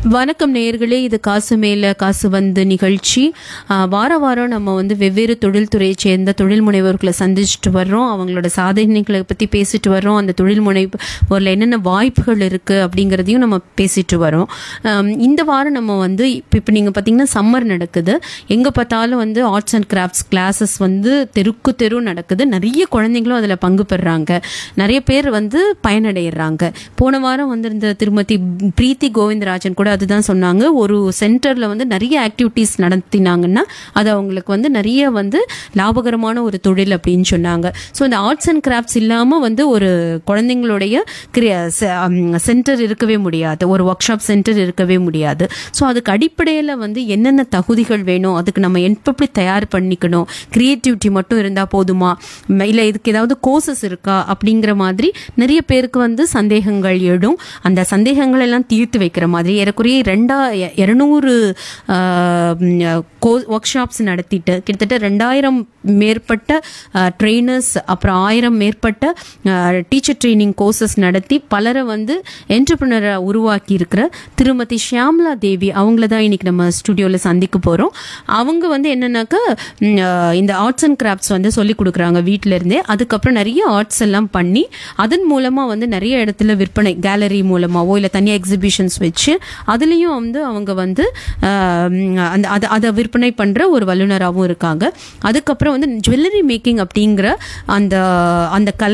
வணக்கம் நேயர்களே இது காசு மேல காசு வந்து நிகழ்ச்சி ஆ, வார வாரம் நம்ம வந்து வெவ்வேறு தொழில்துறையை சேர்ந்த தொழில் முனைவோர்களை சந்திச்சுட்டு வர்றோம் அவங்களோட சாதனைகளை பற்றி பேசிட்டு வர்றோம் அந்த தொழில் முனைவோரில் என்னென்ன வாய்ப்புகள் இருக்குது அப்படிங்கிறதையும் நம்ம பேசிட்டு வரோம் ஆம், இந்த வாரம் நம்ம வந்து இப்போ இப்போ நீங்கள் பார்த்தீங்கன்னா சம்மர் நடக்குது எங்கே பார்த்தாலும் வந்து ஆர்ட்ஸ் அண்ட் கிராஃப்ட்ஸ் கிளாஸஸ் வந்து தெருக்கு தெரு நடக்குது நிறைய குழந்தைங்களும் அதில் பங்கு பெறுறாங்க நிறைய பேர் வந்து பயனடைகிறாங்க போன வாரம் வந்திருந்த திருமதி பிரீத்தி கோவிந்தராஜன் கூட அதுதான் சொன்னாங்க ஒரு சென்டரில் வந்து நிறைய ஆக்டிவிட்டீஸ் நடத்தினாங்கன்னா அது அவங்களுக்கு வந்து நிறைய வந்து லாபகரமான ஒரு தொழில் அப்படின்னு சொன்னாங்க ஸோ இந்த ஆர்ட்ஸ் அண்ட் கிராஃப்ட்ஸ் இல்லாமல் வந்து ஒரு குழந்தைங்களுடைய சென்டர் இருக்கவே முடியாது ஒரு ஒர்க் ஷாப் சென்டர் இருக்கவே முடியாது ஸோ அதுக்கு அடிப்படையில் வந்து என்னென்ன தகுதிகள் வேணும் அதுக்கு நம்ம எப்படி தயார் பண்ணிக்கணும் கிரியேட்டிவிட்டி மட்டும் இருந்தால் போதுமா இல்லை இதுக்கு ஏதாவது கோர்சஸ் இருக்கா அப்படிங்கிற மாதிரி நிறைய பேருக்கு வந்து சந்தேகங்கள் எழும் அந்த சந்தேகங்கள் எல்லாம் தீர்த்து வைக்கிற மாதிரி ஏறக்குறைய ரெண்டா இரநூறு ஒர்க் ஷாப்ஸ் நடத்திட்டு கிட்டத்தட்ட ரெண்டாயிரம் மேற்பட்ட ட்ரெயினர்ஸ் அப்புறம் ஆயிரம் மேற்பட்ட டீச்சர் ட்ரைனிங் கோர்சஸ் நடத்தி பலரை வந்து என்டர்பிரினரை உருவாக்கி இருக்கிற திருமதி ஷியாம்லா தேவி அவங்கள தான் இன்னைக்கு நம்ம ஸ்டுடியோவில் சந்திக்க போகிறோம் அவங்க வந்து என்னன்னாக்கா ம், அஹ், இந்த ஆர்ட்ஸ் அண்ட் கிராஃப்ட்ஸ் வந்து சொல்லி கொடுக்குறாங்க வீட்டில இருந்தே அதுக்கப்புறம் நிறைய ஆர்ட்ஸ் எல்லாம் பண்ணி அதன் மூலமாக வந்து நிறைய இடத்துல விற்பனை கேலரி மூலமாவோ இல்லை தனியாக எக்ஸிபிஷன்ஸ் வச்சு அதுலேயும் வந்து அவங்க வந்து அஹ், ம், அந்த அதை அதை விற்பனை பண்ணுற ஒரு வல்லுநராகவும் இருக்காங்க அதுக்கப்புறம் வந்து ஜுவல்லரி மேக்கிங் அப்படிங்கிற அந்த அந்த கலை